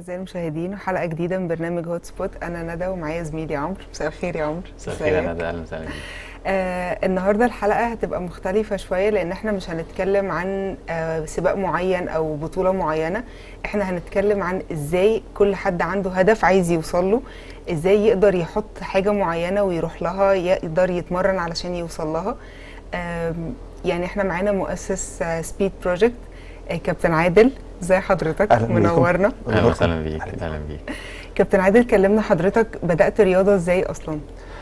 اعزائي المشاهدين وحلقه جديده من برنامج هوت سبوت انا ندى ومعايا زميلي عمرو مساء الخير يا عمرو مساء الخير يا ازيك؟ ندى اهلا وسهلا بيك آه النهارده الحلقه هتبقى مختلفه شويه لان احنا مش هنتكلم عن آه سباق معين او بطوله معينه احنا هنتكلم عن ازاي كل حد عنده هدف عايز يوصل له ازاي يقدر يحط حاجه معينه ويروح لها يقدر يتمرن علشان يوصل لها آم، يعني احنا معانا مؤسس سبيد بروجكت كابتن عادل ازي حضرتك أهلا بيكم. منورنا اهلا وسهلا بيك اهلا بيك كابتن عادل كلمنا حضرتك بدات رياضه ازاي اصلا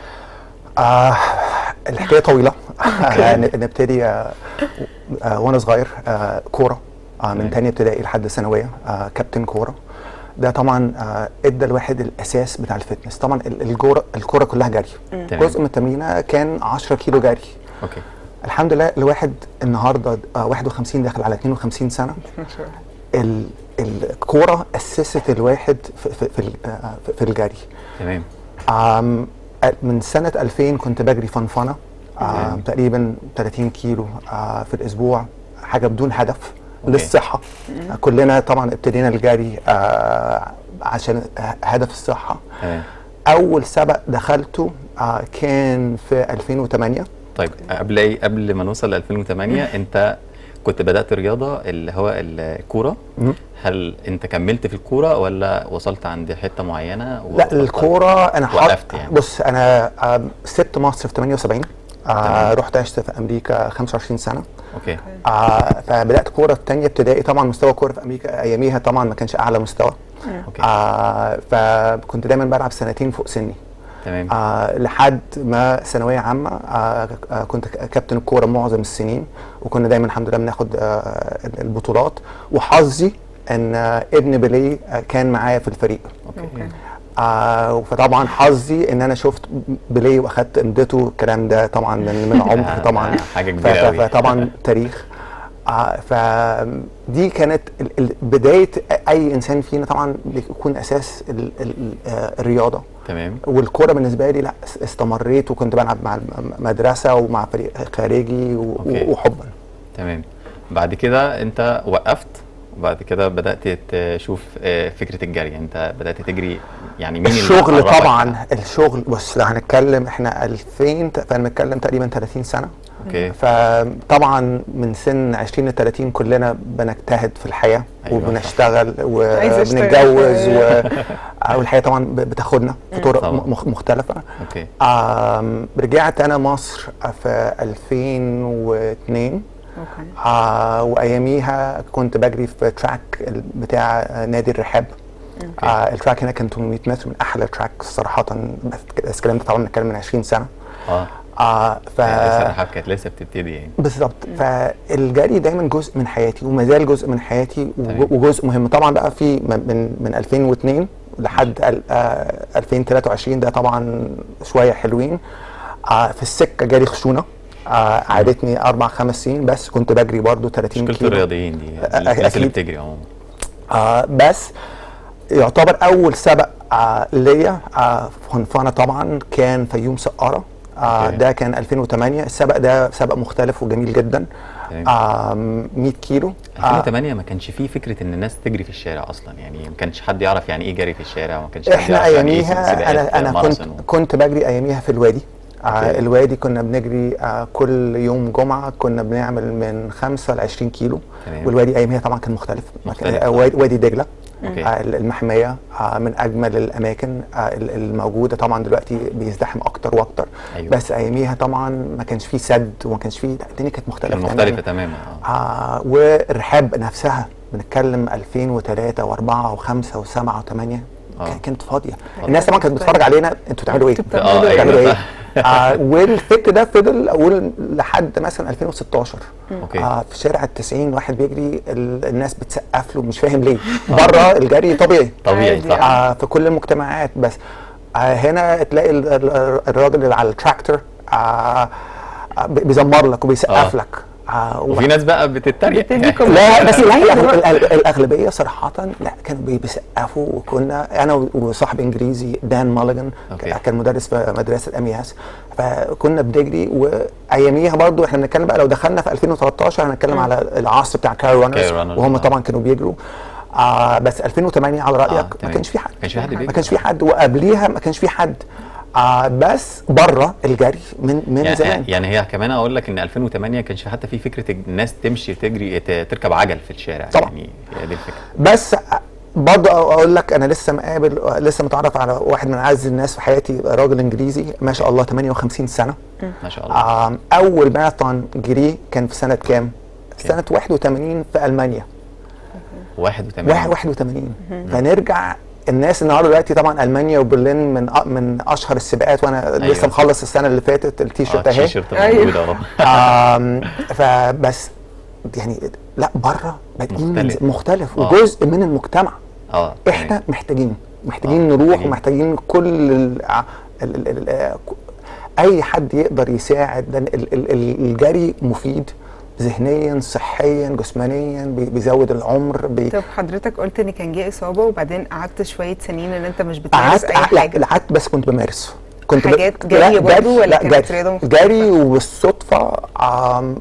آه الحكايه طويله آه ن- نبتدي آه آه وانا صغير آه كوره آه من تمام. تانية ابتدائي لحد ثانويه آه كابتن كوره ده طبعا آه ادى الواحد الاساس بتاع الفتنس طبعا ال- الجوره الكوره كلها جري تمام. جزء من التمرينه كان 10 كيلو جري اوكي الحمد لله الواحد النهارده آه 51 داخل على 52 سنه ما شاء الله ال- الكوره اسست الواحد في, في, في, ال- آه، في- في الجري تمام آم، من سنة 2000 كنت بجري فنفنة آم، تمام. تقريبا 30 كيلو آه، في الأسبوع حاجة بدون هدف أوكي. للصحة آه، كلنا طبعا ابتدينا الجري آه، عشان هدف الصحة تمام أول سبق دخلته آه، كان في 2008 طيب قبل ايه قبل ما نوصل ل 2008 انت كنت بدات رياضه اللي هو الكوره مم. هل انت كملت في الكوره ولا وصلت عند حته معينه لا الكورة أنا حاط وقفت يعني. بص أنا آم، سبت مصر في 78 آه، تمام. رحت عشت في أمريكا 25 سنة اوكي آه فبدات كوره في تانية ابتدائي طبعا مستوى الكوره في امريكا اياميها طبعا ما كانش اعلى مستوى اوكي آه فكنت دايما بلعب سنتين فوق سني تمام آه لحد ما ثانويه عامه آه آه كنت ك- كابتن الكوره معظم السنين وكنا دايما الحمد لله بناخد آه البطولات وحظي ان آه ابن بيليه آه كان معايا في الفريق اوكي أوكي. آه فطبعا حظي ان انا شفت بيليه واخدت امضته الكلام ده طبعا من من عمري طبعا حاجه كبيره ف- قوي فطبعا تاريخ آه فدي كانت ال- ال- بدايه اي انسان فينا طبعا بيكون اساس ال ال آه الرياضه تمام والكوره بالنسبه لي لا اس- استمريت وكنت بلعب مع المدرسه ومع فريق خارجي و- أوكي. وحبا تمام بعد كده انت وقفت وبعد كده بدات تشوف آه، فكره الجري انت بدات تجري يعني مين اللي الشغل عرفك؟ طبعا الشغل بص لو هنتكلم احنا 2000 ت- فبنتكلم تقريبا 30 سنه اوكي فطبعا من سن 20 ل 30 كلنا بنجتهد في الحياه أيوة أيوة وبنشتغل عايزة أشتغل وبنتجوز شوية. و... والحياه طبعا ب- بتاخدنا في طرق طبعاً. مخ- مختلفه اوكي آم، رجعت انا مصر في 2002 اوكي آه واياميها كنت بجري في تراك ال- بتاع نادي الرحاب آه التراك هنا كان 800 متر من احلى تراك صراحه بس بس الكلام ده طبعا بنتكلم من 20 سنه اه آه ف يعني لسه الرحاب كانت لسه بتبتدي يعني بالظبط فالجري دايما جزء من حياتي وما زال جزء من حياتي وج- تمام. وجزء مهم طبعا بقى في م- من من 2002 لحد ال- آه 2023 ده طبعا شويه حلوين آه في السكه جالي خشونه آه عادتني اربع خمس سنين بس كنت بجري برضو 30 مشكله كيلو الرياضيين دي أ- الناس اللي أكيد. بتجري عموما آه بس يعتبر اول سبق آه ليا آه في هنفانة طبعا كان في يوم سقارة آه أوكي. ده كان 2008 السبق ده سبق مختلف وجميل جدا تمام. آه 100 كيلو آه 2008 ما كانش فيه فكره ان الناس تجري في الشارع اصلا يعني ما كانش حد يعرف يعني ايه جري في الشارع وما كانش حد احنا يعرف يعني ايه اياميها سباقات انا انا كنت ماراثون و- كنت بجري اياميها في الوادي آه أوكي. الوادي كنا بنجري آه كل يوم جمعه كنا بنعمل من 5 ل 20 كيلو تمام. والوادي اياميها طبعا كان مختلف مختلف آه طبعاً. وادي وادي دجله أوكي. آه المحميه آه من اجمل الاماكن آه ال- الموجوده طبعا دلوقتي بيزدحم اكتر واكتر أيوة. بس اياميها طبعا ما كانش فيه سد وما كانش فيه لا، الدنيا كانت مختلفه كان تماماً. مختلفه تماما اه آه والرحاب نفسها بنتكلم 2003 و4 و5 و7 و8 آه. كانت فاضيه الناس طبعا كانت بتتفرج علينا انتوا بتعملوا ايه؟ انتوا اه بتعملوا ايوه بتعملوا ايه؟ صح. آه والفكر ده فضل اقول لحد مثلا 2016 اوكي آه في شارع التسعين واحد بيجري ال- الناس بتسقف له مش فاهم ليه بره الجري طبيعي طبيعي عادي صح آه في كل المجتمعات بس آه هنا تلاقي ال- ال- الراجل اللي على التراكتور آه آه بيزمر لك وبيسقف آه. لك آه وفي ناس بقى بتتريق بتدي كومنت. لا بس لا الأغل- الأغل- الاغلبيه صراحه لا كانوا بي- بيسقفوا وكنا انا وصاحبي انجليزي دان مالجن أوكي. كان مدرس في مدرسه ام اس فكنا بنجري واياميها برضو احنا بنتكلم بقى لو دخلنا في 2013 هنتكلم على العصر بتاع كاي رانرز كاي رانرز، وهم آه. طبعا كانوا بيجروا آه بس 2008 على رايك ما تمام. كانش في حد ما كانش في حد ما بيجري. كانش في حد وقبليها ما كانش في حد آه بس بره الجري من من يعني, زمان يعني هي كمان اقول لك ان 2008 كانش حتى في فكره الناس تمشي تجري ت- تركب عجل في الشارع طبعا. يعني هي دي الفكره بس برضه اقول لك انا لسه مقابل لسه متعرف على واحد من اعز الناس في حياتي راجل انجليزي ما شاء الله 58 سنه ما شاء الله آم، اول ماراثون جري كان في سنه كام؟ سنه 81 في المانيا 81 واحد- 81 فنرجع الناس النهارده دلوقتي طبعا المانيا وبرلين من أ- من اشهر السباقات وانا أيوة. لسه مخلص السنه اللي فاتت اه التيشيرت اهي التيشيرت أيوة. موجود اهو آم، فبس يعني لا بره بادئين مختلف. مختلف آه. وجزء من المجتمع اه احنا محتاجين محتاجين آه، نروح محتاجين. ومحتاجين كل ال ال ال ال اي حد يقدر يساعد لان ال- ال- ال- الجري مفيد ذهنيا صحيا جسمانيا بي- بيزود العمر بي طب حضرتك قلت ان كان جه اصابه وبعدين قعدت شويه سنين ان انت مش بتمارس قعدت اي لا حاجه قعدت بس كنت بمارس كنت حاجات ب... جري لا، برضو ولا لا كانت جري. رياضة مختلفة؟ جري وبالصدفه عم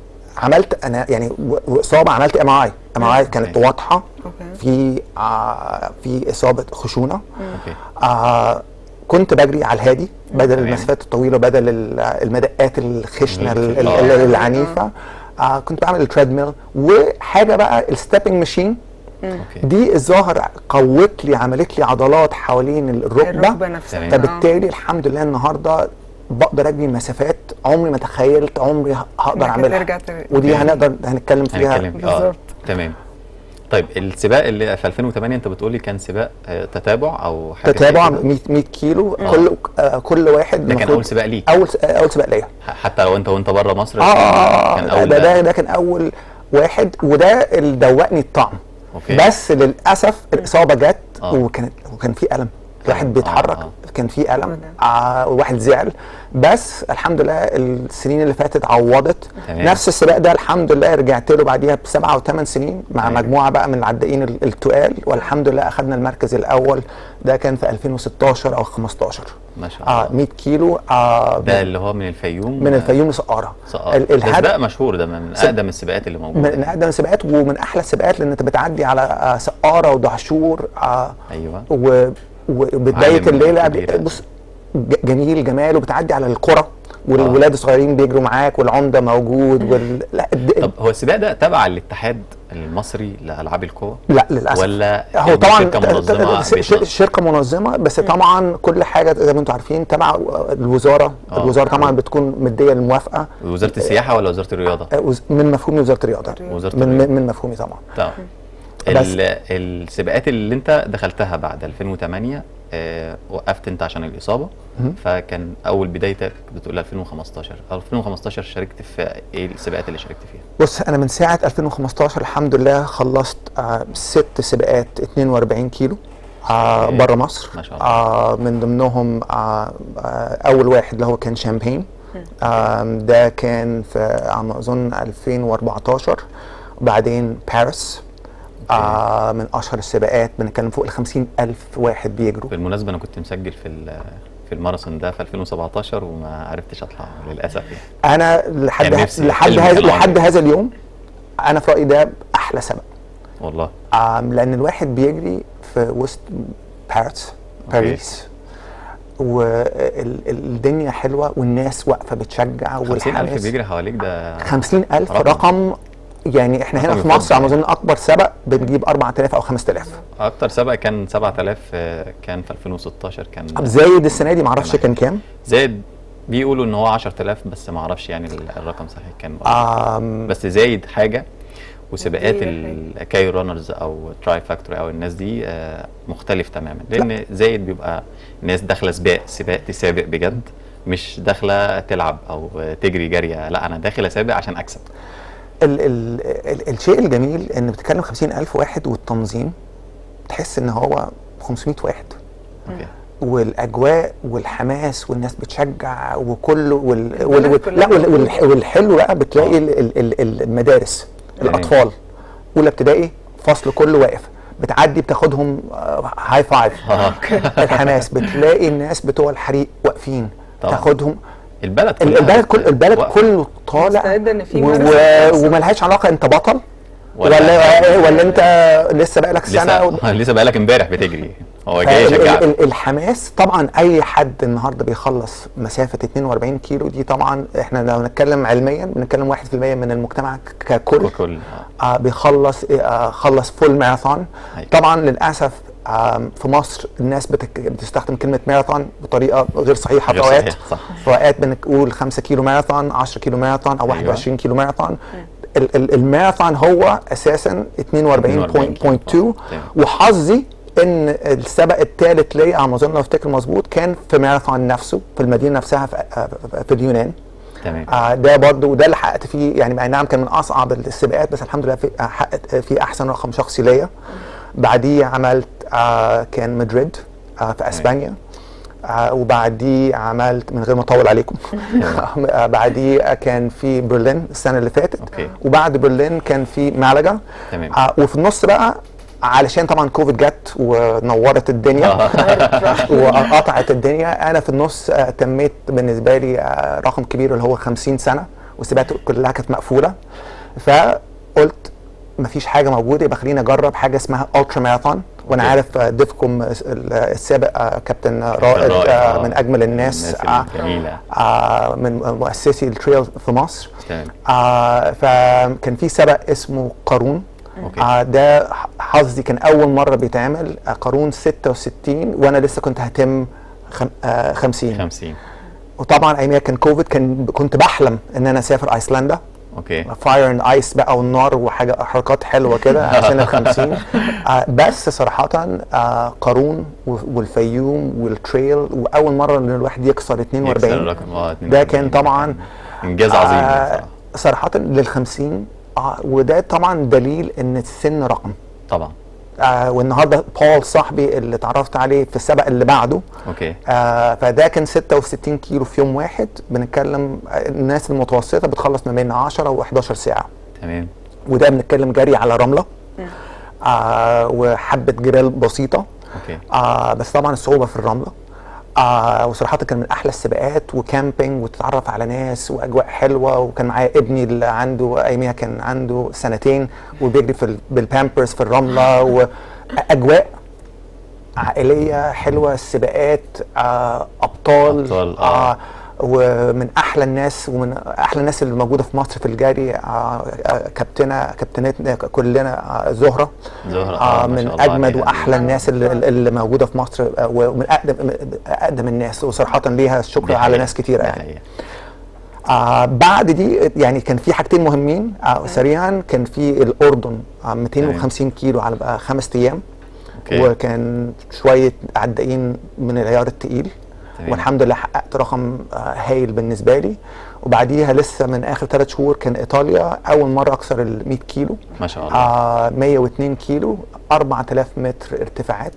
عملت انا يعني و- واصابه عملت ام اي ام اي كانت أوكي. واضحه اوكي في آه في اصابه خشونه اوكي آه كنت بجري على الهادي بدل تمام. المسافات الطويله بدل ال- المدقات الخشنه ال- ال- آه. ال- العنيفه آه كنت بعمل التريدميل وحاجه بقى الستيبنج ماشين اوكي دي الظاهر قوت لي عملت لي عضلات حوالين الركبه الركبه نفسها تمام. فبالتالي الحمد لله النهارده بقدر اجري مسافات عمري ما تخيلت عمري هقدر إنك اعملها هترجع تر- ودي أوكي. هنقدر هنتكلم فيها هنتكلم فيه. اه بالظبط. تمام طيب السباق اللي في 2008 انت بتقولي كان سباق آه، تتابع او حاجه زي تتابع كده؟ 100 100 كيلو كل آه كل واحد ده كان المفروض- اول سباق ليك اول س- اول سباق ليا ح- حتى لو انت وانت بره مصر اه كان- اه كان آه، اول ده, ده بقى. ده كان اول واحد وده اللي دوقني الطعم اوكي بس للاسف الاصابه جت آه. وكانت وكان في الم الواحد آه، بيتحرك آه. كان في الم آه. آه والواحد زعل بس الحمد لله السنين اللي فاتت عوضت تمام. نفس السباق ده الحمد لله رجعت له بعديها بسبعه او ثمان سنين مع تمام. مجموعه بقى من العدائين ال- التقال والحمد لله اخذنا المركز الاول ده كان في 2016 او 15 ما شاء اه الله 100 كيلو آه ده اللي هو من الفيوم من الفيوم لسقاره سقارة. ال- ده الهدف سباق مشهور ده من سب- اقدم السباقات اللي موجوده من اقدم السباقات ومن احلى السباقات لان انت بتعدي على آه، سقاره ودهشور آه ايوه و- وبدايه معالم الليله كبيرة. بص ج- جميل جمال وبتعدي على القرى آه. والولاد الصغيرين بيجروا معاك والعمده موجود وال... لا الد- طب هو السباق ده تبع الاتحاد المصري لالعاب القوى لا للاسف ولا هو يعني طبعا شركه منظمه ش- ش- بيتنا- شركه منظمه بس طبعا كل حاجه زي ما انتم عارفين تبع الوزاره آه. الوزاره طبعا بتكون مديه الموافقه وزاره السياحه ولا وزاره الرياضه؟ آه، وز- من مفهومي وزاره الرياضه وزاره من الرياضه من من مفهومي طبعا تمام بس- ال- السباقات اللي انت دخلتها بعد 2008 آه وقفت انت عشان الاصابه مهم. فكان اول بدايتك بتقول 2015 2015 شاركت في ايه السباقات اللي شاركت فيها؟ بص انا من ساعه 2015 الحمد لله خلصت آه ست سباقات 42 كيلو آه أوكي. بره مصر ما شاء الله. آه من ضمنهم آه آه اول واحد اللي هو كان شامبين آه ده كان في على ما اظن 2014 وبعدين باريس آه من اشهر السباقات بنتكلم فوق ال 50 الف واحد بيجروا بالمناسبه انا كنت مسجل في ال- في الماراثون ده في 2017 وما عرفتش اطلع للاسف يعني انا لحد كان ه- نفسي لحد حلمي هذا كان لحد عمري. هذا اليوم انا في رايي ده احلى سبق والله آم، لان الواحد بيجري في وسط باريس باريس والدنيا حلوه والناس واقفه بتشجع 50000 والحماس بيجري حواليك ده 50000 رقم. رقم يعني احنا هنا رقم في مصر على ما يفضل. اظن اكبر سبق بنجيب 4000 او 5000 اكتر سبق كان 7000 آه، كان في 2016 كان زايد السنه دي معرفش كان كام زايد بيقولوا ان هو 10000 بس ما اعرفش يعني ال- الرقم صحيح كان ولا آم، بس زايد حاجه وسباقات دي الكاي رانرز او تراي فاكتوري او الناس دي آه، مختلف تماما لان زايد بيبقى ناس داخله سباق سباق تسابق بجد مش داخله تلعب او تجري جاريه لا انا داخل اسابق عشان اكسب ال ال ال الشيء الجميل ان بتتكلم 50000 واحد والتنظيم تحس ان هو 500 واحد اوكي والاجواء والحماس والناس بتشجع وكله وال... البلد وال... وال... كلها لا وال... موجودة. والح... والحلو بقى بتلاقي آه. ال... ال... ال- المدارس جميل. الاطفال اولى ابتدائي فصل كله واقف بتعدي بتاخدهم آه، هاي فايف آه. الحماس بتلاقي الناس بتوع الحريق واقفين طبعا. تاخدهم البلد ال- كلها البلد بت- كل البلد واقفة. كله طالع مستعدة إن في و... ماراثون و... هيحصل. وملهاش علاقه انت بطل ولا ولا انت لسه بقالك سنه و... لسه لسه بقالك امبارح بتجري هو جاي ال- يشجعك ال- الحماس طبعا اي حد النهارده بيخلص مسافه 42 كيلو دي طبعا احنا لو نتكلم علميا بنتكلم 1% من المجتمع ك- ككل وكل آه. آه بيخلص آه خلص فول ماراثون أيوة. طبعا للاسف آم، في مصر الناس بتك... بتستخدم كلمه ماراثون بطريقه غير صحيحه في غير اوقات صحيح، صح. في اوقات بنقول 5 كيلو ماراثون 10 كيلو ماراثون او أيوة. 21 كيلو ماراثون ال- ال- الماراثون هو اساسا 42.2 تمام. وحظي ان السبق الثالث ليا على ما اظن لو افتكر مظبوط كان في ماراثون نفسه في المدينه نفسها في, في اليونان تمام آه ده برضو وده اللي حققت فيه يعني اي نعم كان من اصعب السباقات بس الحمد لله في آه، حققت فيه احسن رقم شخصي ليا بعديه عملت آه كان مدريد آه في اسبانيا آه وبعديه عملت من غير ما اطول عليكم آه بعديه كان في برلين السنه اللي فاتت أوكي. وبعد برلين كان في مالاجا تمام. آه وفي النص بقى علشان طبعا كوفيد جت ونورت الدنيا وقطعت الدنيا انا في النص آه، تميت بالنسبه لي آه، رقم كبير اللي هو 50 سنه والسباقات كلها كانت مقفوله فقلت مفيش حاجه موجوده يبقى خليني اجرب حاجه اسمها الترا ماراثون وانا أوكي. عارف آه، ضيفكم ال- السابق آه، كابتن رائد رائد، آه، آه. من اجمل الناس الناس آه، الجميله آه، من مؤسسي التريل في مصر تمام آه فكان في سبق اسمه قارون أوكي. آه ده ح- حظي كان اول مره بيتعمل آه قارون 66 وانا لسه كنت هتم خم آه 50 50 وطبعا اياميها كان كوفيد كان كنت بحلم ان انا اسافر ايسلندا اوكي فاير اند ايس بقى والنار وحاجه حركات حلوه كده عشان ال 50 آه بس صراحه آه قارون و- والفيوم والتريل واول مره ان الواحد يكسر يكسر 42 الرقم اه ده كان طبعا انجاز عظيم آه بصراحة. صراحة لل 50 آه وده طبعا دليل ان السن رقم طبعا آه والنهارده بول صاحبي اللي اتعرفت عليه في السبق اللي بعده اوكي آه فده كان 66 كيلو في يوم واحد بنتكلم آه، الناس المتوسطة بتخلص ما بين 10 و11 ساعة تمام وده بنتكلم جري على رملة آه وحبة جبال بسيطة اوكي آه بس طبعا الصعوبه في الرمله آه وصراحة كان من أحلى السباقات وكامبينج وتتعرف على ناس وأجواء حلوة وكان معايا ابني اللي عنده أياميها كان عنده سنتين وبيجري في ال- بالبامبرز في الرملة وأجواء عائلية حلوة السباقات آه أبطال, أبطال، آه. آه ومن احلى الناس ومن احلى الناس اللي موجوده في مصر في الجري آه آه كابتنه كابتنتنا كلنا آه زهره زهرة، آه آه، ما من شاء الله اجمد عليها. واحلى الناس اللي, اللي موجوده في مصر آه ومن اقدم اقدم الناس وصراحه ليها الشكر دي على حقيقة. ناس كتيره دي يعني حقيقة. آه بعد دي يعني كان في حاجتين مهمين آه سريعا كان في الاردن آه 250 كيلو على بقى خمس ايام اوكي وكان شويه عدائين من العيار التقيل تمام. والحمد لله حققت رقم آه، هايل بالنسبه لي وبعديها لسه من اخر ثلاث شهور كان ايطاليا اول مره اكسر ال 100 كيلو ما شاء الله آه 102 كيلو 4000 متر ارتفاعات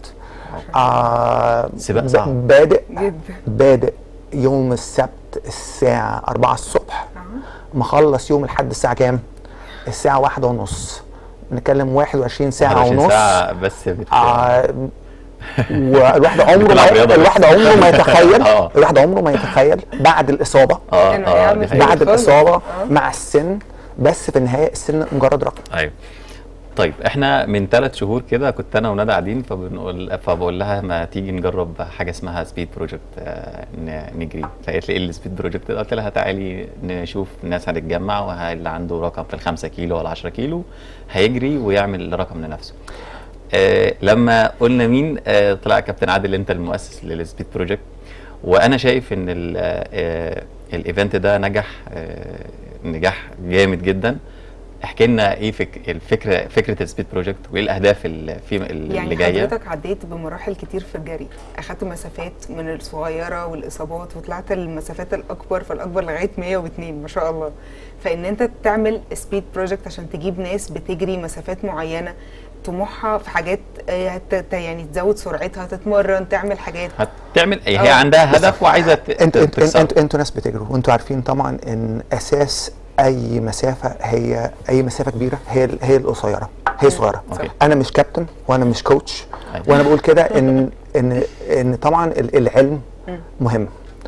آه سباق ب- صعب. بادئ جدا بادئ يوم السبت الساعة 4 الصبح مخلص يوم الحد الساعة كام؟ الساعة واحدة ونص نتكلم 21 ساعة 21 ونص ساعة بس بت... آه والواحد عمره بتلعب ما رياضة بس. الواحد عمره ما يتخيل آه. الواحد عمره ما يتخيل بعد الإصابة اه إنه اه يعمل دي حقيقة. بعد خالص. الإصابة آه. مع السن بس في النهاية السن مجرد رقم ايوه طيب احنا من ثلاث شهور كده كنت انا وندى قاعدين فبنقول فبقول لها ما تيجي نجرب حاجه اسمها سبيد بروجكت آه ن- نجري فقالت لي ايه السبيد بروجكت ده قلت لها تعالي نشوف الناس هتتجمع واللي عنده رقم في الخمسة كيلو ولا 10 كيلو هيجري ويعمل رقم لنفسه آه لما قلنا مين آه طلع كابتن عادل انت المؤسس للسبيد بروجكت وانا شايف ان ال- آه الايفنت ده نجح آه نجاح جامد جدا احكي لنا ايه فك الفكره فكره السبيد بروجكت وايه الاهداف اللي في اللي يعني جايه حضرتك عديت بمراحل كتير في الجري اخدت مسافات من الصغيره والاصابات وطلعت المسافات الاكبر فالاكبر لغايه 102 ما شاء الله فان انت تعمل سبيد بروجكت عشان تجيب ناس بتجري مسافات معينه طموحها في حاجات آه، هت- ت- يعني تزود سرعتها تتمرن تعمل حاجات هتعمل هي آه. عندها هدف وعايزه ت- انت انت تكسره. انت انتوا ناس بتجروا وانتوا عارفين طبعا ان اساس اي مسافه هي اي مسافه كبيره هي ال- هي القصيره هي صغيره أوكي. انا مش كابتن وانا مش كوتش أيوة. وانا بقول كده ان ان ان طبعا ال- العلم مهم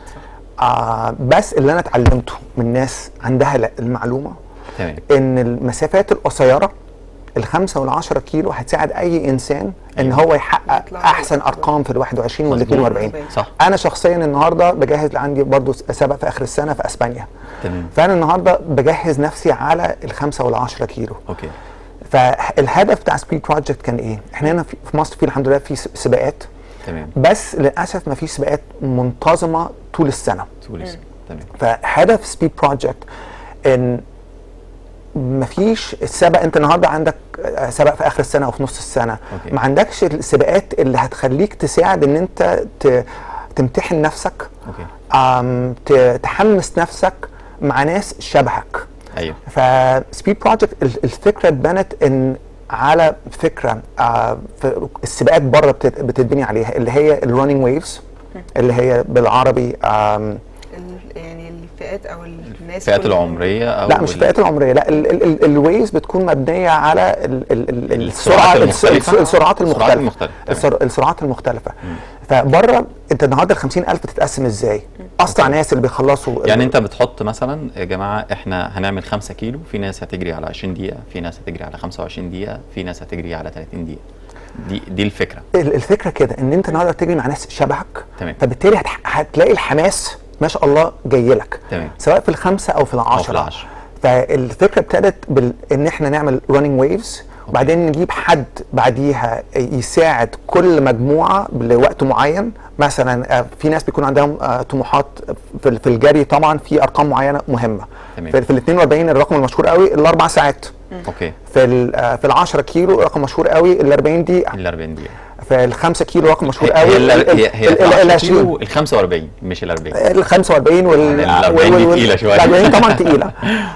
آه بس اللي انا اتعلمته من ناس عندها ال- المعلومه تمام ان المسافات القصيره الخمسة والعشرة كيلو هتساعد اي انسان ان أيوة. هو يحقق يطلع احسن بالأفضل. ارقام في ال 21 وال مظبوط. 42 صح انا شخصيا النهارده بجهز عندي برضو سبق في اخر السنه في اسبانيا تمام فانا النهارده بجهز نفسي على الخمسة والعشرة كيلو اوكي فالهدف بتاع سبيد بروجكت كان ايه؟ احنا هنا في في مصر في الحمد لله في سباقات تمام بس للاسف ما فيش سباقات منتظمه طول السنه توليس تمام فهدف سبيد بروجكت ان مفيش السبق انت النهارده عندك آه، سبق في اخر السنه او في نص السنه أوكي. ما عندكش السباقات اللي هتخليك تساعد ان انت ت- تمتحن نفسك اوكي آم، ت- تحمس نفسك مع ناس شبهك ايوه فسبيد بروجكت الفكره اتبنت ان على فكره آه، في السباقات بره بتت- بتتبني عليها اللي هي الرننج ويفز اللي هي بالعربي آم، ال- يعني الفئات او الناس الفئات كلهم. العمريه او لا مش ال- الفئات العمريه لا الويز بتكون مبنيه على ال- ال- ال- السرعات السرعه المختلفة. السرعات السرعات المختلفه المختلفة، تمام. السر- السرعات المختلفه فبره انت النهارده ال 50000 بتتقسم ازاي؟ اسرع ناس اللي بيخلصوا يعني انت بتحط مثلا يا جماعه احنا هنعمل 5 كيلو في ناس هتجري على 20 دقيقه في ناس هتجري على 25 دقيقه في ناس هتجري على 30 دقيقه دي دي الفكره ال- الفكره كده ان انت النهارده بتجري مع ناس شبهك تمام. فبالتالي هت- هتلاقي الحماس ما شاء الله جاي لك تمام. سواء في الخمسه او في العشره العشرة. فالفكره ابتدت بال... ان احنا نعمل رننج ويفز وبعدين نجيب حد بعديها يساعد كل مجموعه لوقت معين مثلا آه، في ناس بيكون عندهم آه، طموحات في ال- في الجري طبعا في ارقام معينه مهمه تمام. في, في ال 42 الرقم المشهور قوي الاربع ساعات اوكي في ال آه، في ال 10 كيلو رقم مشهور قوي ال 40 دقيقه ال 40 دقيقه في ال 5 كيلو رقم مشهور هي قوي ال- هي هي ال- ال- ال 10 20 كيلو ال 45 مش ال 40 ال 45 وال ال 40 دي تقيلة شوية. ال 40 طبعا تقيله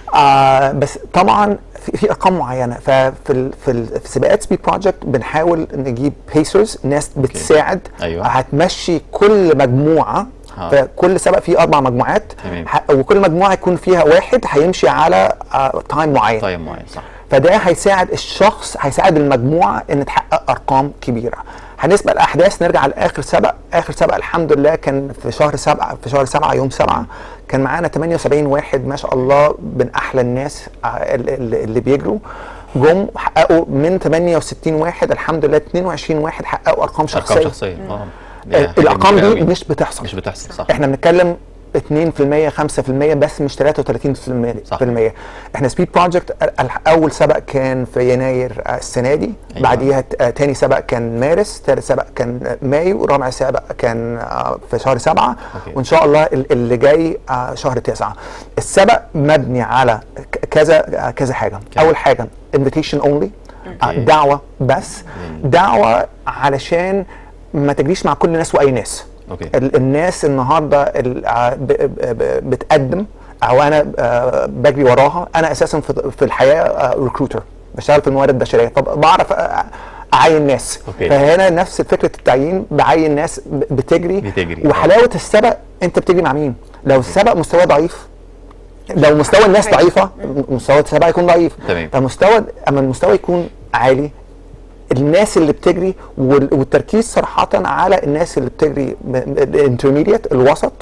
آه بس طبعا في, في ارقام معينه ففي ال في, ال في سباقات سبيد بروجكت بنحاول نجيب بيسرز ناس بتساعد أيوة. هتمشي كل مجموعه آه. فكل سبق فيه اربع مجموعات تمام. ه- وكل مجموعه يكون فيها واحد هيمشي على آه تايم معين طيب معين صح فده هيساعد الشخص هيساعد المجموعه ان تحقق ارقام كبيره هنسبق الاحداث نرجع لاخر سبق اخر سبق الحمد لله كان في شهر سبعة في شهر سبعة يوم سبعة كان معانا 78 واحد ما شاء الله من احلى الناس ع- ال- ال- اللي بيجروا جم حققوا من 68 واحد الحمد لله 22 واحد حققوا ارقام شخصيه ارقام شخصيه اه دي آه، حاجة الارقام كبيرة دي أوي. مش بتحصل مش بتحصل صح احنا بنتكلم 2% 5% بس مش 33% صح. في المية. احنا سبيد بروجكت اول سبق كان في يناير آه، السنه دي أيوة. بعديها ت- آه، تاني سبق كان مارس ثالث سبق كان آه، مايو رابع سبق كان آه، في شهر سبعة أوكي. وان شاء الله ال- اللي جاي آه، شهر تسعة السبق مبني على ك- كذا آه، كذا حاجه كذا. اول حاجه انفيتيشن اونلي أوكي. دعوه بس جميل. دعوه علشان ما تجريش مع كل الناس واي ناس اوكي ال- الناس النهارده ال- ع- ب- ب- ب- بتقدم او انا آه، بجري وراها انا اساسا في في الحياه ريكروتر بشتغل في الموارد البشريه طب بعرف آه، اعين ناس أوكي. فهنا نفس فكره التعيين بعين ناس ب- بتجري بتجري. وحلاوه السبق انت بتجري مع مين لو السبق مستواه ضعيف لو مستوى الناس ضعيفه مستوى السبق يكون ضعيف تمام. فمستوى اما المستوى يكون عالي الناس اللي بتجري وال- والتركيز صراحة على الناس اللي بتجري الانترميديت الوسط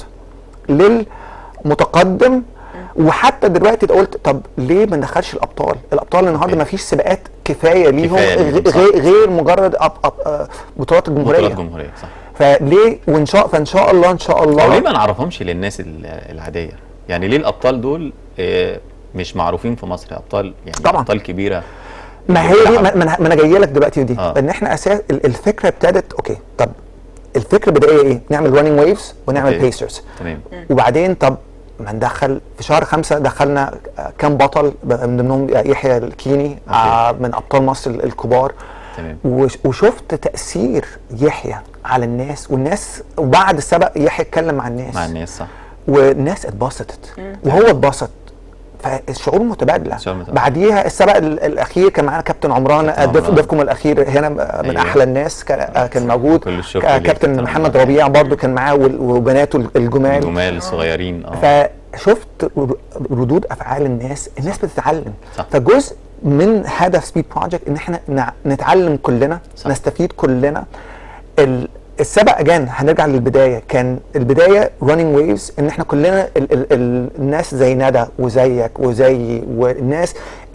للمتقدم وحتى دلوقتي قلت طب ليه ما ندخلش الابطال؟ الابطال النهارده أوكي. ما فيش سباقات كفايه ليهم كفاية ليهم، غ- صح. غير, غير مجرد أب أب آه، بطولات الجمهوريه بطولات جمهوريه صح فليه وان شاء فان شاء الله ان شاء او ليه الله ما نعرفهمش للناس ال- العاديه يعني ليه الابطال دول آه، مش معروفين في مصر ابطال يعني طبعاً. ابطال كبيره ما هي دي ما ما انا ما أنا جاي لك دلوقتي في دي آه. ان احنا اساس ال- الفكره ابتدت اوكي طب الفكره البدائيه ايه؟ نعمل راننج ويفز ونعمل أوكي. بيسرز تمام وبعدين طب ما ندخل في شهر خمسة دخلنا آه، كام بطل ب- من ضمنهم يحيى الكيني آه، من ابطال مصر ال- الكبار تمام وش- وشفت تاثير يحيى على الناس والناس وبعد السبق يحيى اتكلم مع الناس مع الناس صح والناس اتبسطت وهو اتبسط فالشعور متبادله الشعور متبادل. بعديها السبق ال- الاخير كان معانا كابتن عمران كابتن ضيف عمران. ضيفكم الاخير هنا من أيوة. احلى الناس كان آه، كان موجود كل الشكر كا- ليك كابتن كابتن محمد عمران. ربيع برضو كان معاه وال- وبناته الجمال الجمال الصغيرين اه فشفت ر- ردود افعال الناس الناس بتتعلم صح. فجزء من هدف سبيد بروجكت ان احنا نع- نتعلم كلنا صح. نستفيد كلنا ال- السبق اجان هنرجع للبدايه كان البدايه راننج ويفز ان احنا كلنا ال ال ال الناس زي ندى وزيك وزيي والناس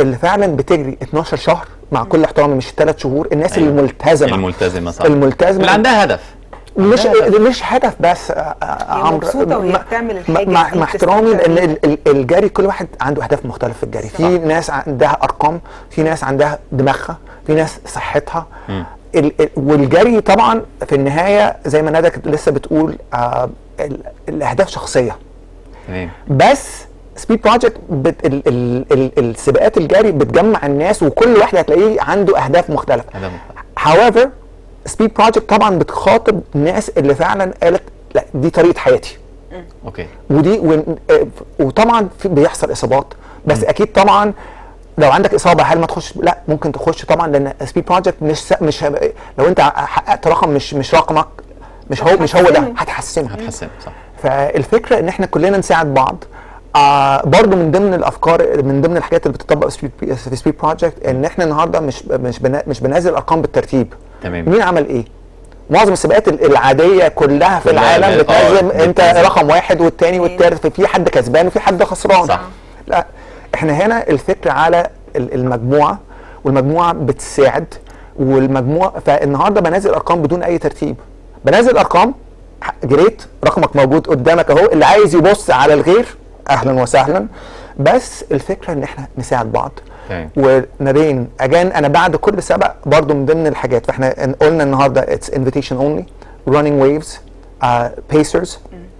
اللي فعلا بتجري 12 شهر مع كل احترامي مش ثلاث شهور الناس أيوة. اللي الملتزمه الملتزمه صح الملتزمه اللي عندها هدف مش عندها هدف. مش هدف بس آه، آه، عمرو مبسوطة وهي مع- بتعمل مع- الحاجة مع, دي، مع احترامي بتستمتع لان بيها. ال- ال- الجري كل واحد عنده اهداف مختلفه في الجري في ناس عندها ارقام في ناس عندها دماغها في ناس صحتها مم. ال- ال- والجري طبعا في النهايه زي ما ندى كانت لسه بتقول آه ال- الاهداف شخصيه تمام بس سبيد بروجكت بت ال ال ال السباقات الجري بتجمع الناس وكل واحد هتلاقيه عنده اهداف مختلفه هذا مختلف. however سبيد بروجكت طبعا بتخاطب الناس اللي فعلا قالت لا دي طريقه حياتي اوكي ودي ون- آه، وطبعا في بيحصل اصابات بس اكيد طبعا لو عندك اصابه هل ما تخش لا ممكن تخش طبعا لان سبيد بروجكت مش س- مش هب- لو انت حققت رقم مش مش رقمك مش هو مش هو ده هتحسنه. هتحسنه هتحسن صح فالفكره ان احنا كلنا نساعد بعض آه برضو من ضمن الافكار من ضمن الحاجات اللي بتطبق في سبيد في سبيد بروجكت ان احنا النهارده مش مش بنا مش بننزل ارقام بالترتيب تمام. مين عمل ايه؟ معظم السباقات ال- العاديه كلها في كلها العالم ب- آه، بتنزل انت بتنزل. رقم واحد والتاني والتالت في حد كسبان وفي حد خسران صح. لا احنا هنا الفكره على ال- المجموعه والمجموعه بتساعد والمجموعه فالنهارده بنزل ارقام بدون اي ترتيب بنزل ارقام ح- جريت رقمك موجود قدامك اهو اللي عايز يبص على الغير اهلا وسهلا بس الفكره ان احنا نساعد بعض تمام. ونبين اجان انا بعد كل سبق برضو من ضمن الحاجات فاحنا إن- قلنا النهارده اتس انفيتيشن اونلي رانينج ويفز بيسرز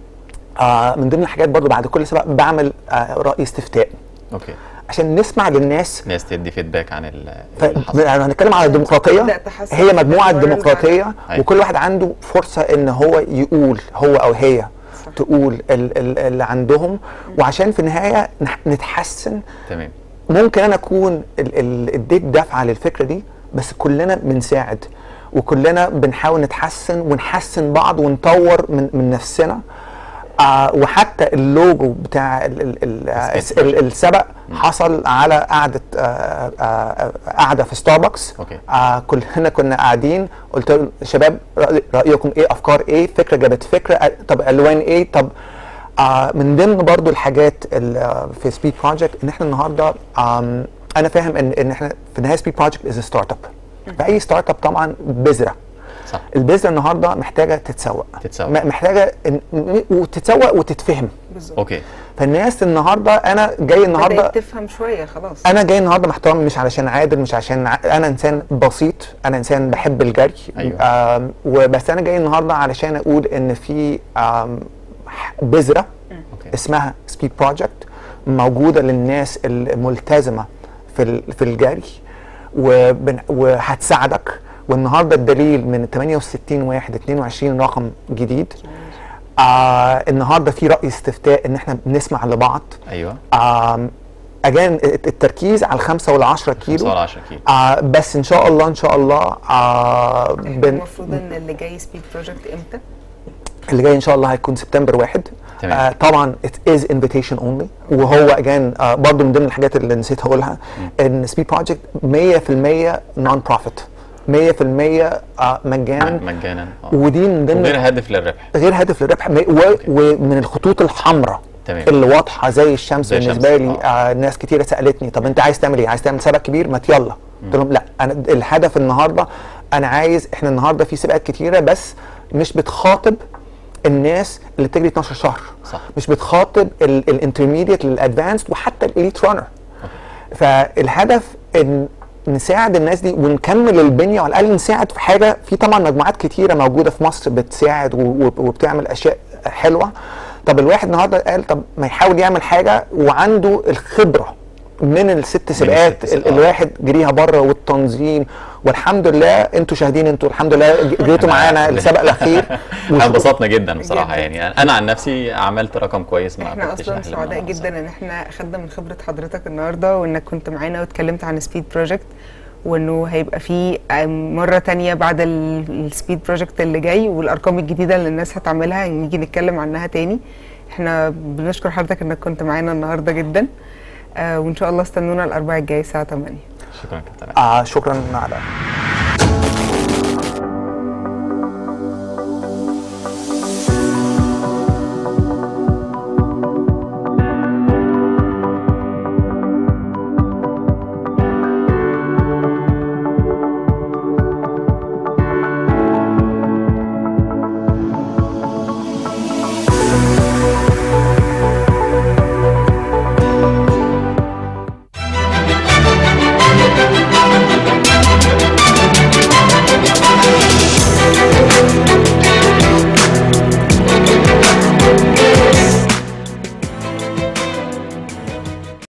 من ضمن الحاجات برضو بعد كل سبق بعمل آه راي استفتاء اوكي عشان نسمع للناس ناس تدي فيدباك عن ال ف... اللي حصل. يعني هنتكلم على الديمقراطيه تبدأ تحسن هي في مجموعه الحوار اللي ديمقراطيه أيوة. وكل واحد عنده فرصه ان هو يقول هو او هي صح. تقول ال- ال- اللي عندهم وعشان في النهايه نح- نتحسن تمام ممكن انا اكون ال- ال- اديت دفعه للفكره دي بس كلنا بنساعد وكلنا بنحاول نتحسن ونحسن بعض ونطور من من نفسنا آه وحتى اللوجو بتاع ال ال ال السبيد ال السبق حصل على قعده آه آه قعده في ستاربكس أوكي. آه كلنا كنا قاعدين قلت لهم شباب رأي- رايكم ايه افكار ايه فكره جابت فكره آه، طب الوان ايه طب آه من ضمن برضو الحاجات ال- آه، في سبيد بروجكت ان احنا النهارده آم، انا فاهم ان ان احنا في النهايه سبيد بروجكت از ستارت اب فاي ستارت اب طبعا بذره صح البذره النهارده محتاجه تتسوق تتسوق. م- محتاجه إن- م- وتتسوق وتتفهم بالظبط اوكي فالناس النهارده انا جاي النهارده بدأت تفهم شوية خلاص انا جاي النهارده محترم مش علشان عادل مش عشان ع... انا انسان بسيط انا انسان بحب الجري أيوة. آم وبس انا جاي النهارده علشان اقول ان في آم، ح- بذره اوكي اسمها سبيد بروجكت موجوده للناس الملتزمه في ال- في الجري وبن... وهتساعدك والنهارده الدليل من 68 واحد 22 رقم جديد آه النهارده في راي استفتاء ان احنا بنسمع لبعض ايوه آم، اجان التركيز على الخمسه والعشرة كيلو 5 ولا 10 كيلو آه بس ان شاء الله ان شاء الله آه احنا بن المفروض ان اللي جاي سبيد بروجكت امتى؟ اللي جاي ان شاء الله هيكون سبتمبر واحد تمام. آه طبعا it is invitation only وهو اجان آه برضو من ضمن الحاجات اللي نسيت هقولها ان سبيد بروجكت 100% نون بروفيت 100% آه مجانا مجانا آه. ودي من ضمن وغير هدف للربح غير هدف للربح م- و- ومن الخطوط الحمراء تمام. اللي واضحه زي الشمس زي بالنسبه الشمس، لي آه ناس كتيره سالتني طب انت عايز تعمل ايه عايز تعمل سباق كبير ما يلا قلت لهم لا انا الهدف النهارده انا عايز احنا النهارده في سباقات كتيره بس مش بتخاطب الناس اللي بتجري 12 شهر صح. مش بتخاطب الانترميديت للادفانسد وحتى الاليت رانر فالهدف ان نساعد الناس دي ونكمل البنيه وعلى الاقل نساعد في حاجه في طبعا مجموعات كتيره موجوده في مصر بتساعد و- و- وبتعمل اشياء حلوه طب الواحد النهارده قال طب ما يحاول يعمل حاجه وعنده الخبره من الست سباقات الست ال- سباقات. الواحد جريها بره والتنظيم والحمد لله انتوا شاهدين انتوا الحمد لله ج- جريتوا أنا- معانا السبق الاخير احنا انبسطنا جدا بصراحه جداً. يعني انا عن نفسي عملت رقم كويس ما احنا كنتش اصلا أحلم سعداء عنه جدا ان احنا خدنا من خبره حضرتك النهارده وانك كنت معانا واتكلمت عن سبيد بروجكت وانه هيبقى في مره تانية بعد السبيد بروجكت اللي جاي والارقام الجديده اللي الناس هتعملها نيجي نتكلم عنها تاني احنا بنشكر حضرتك انك كنت معانا النهارده جدا آه وان شاء الله استنونا الاربعاء الجاي الساعه 8 شكرا كابتن آه شكرا على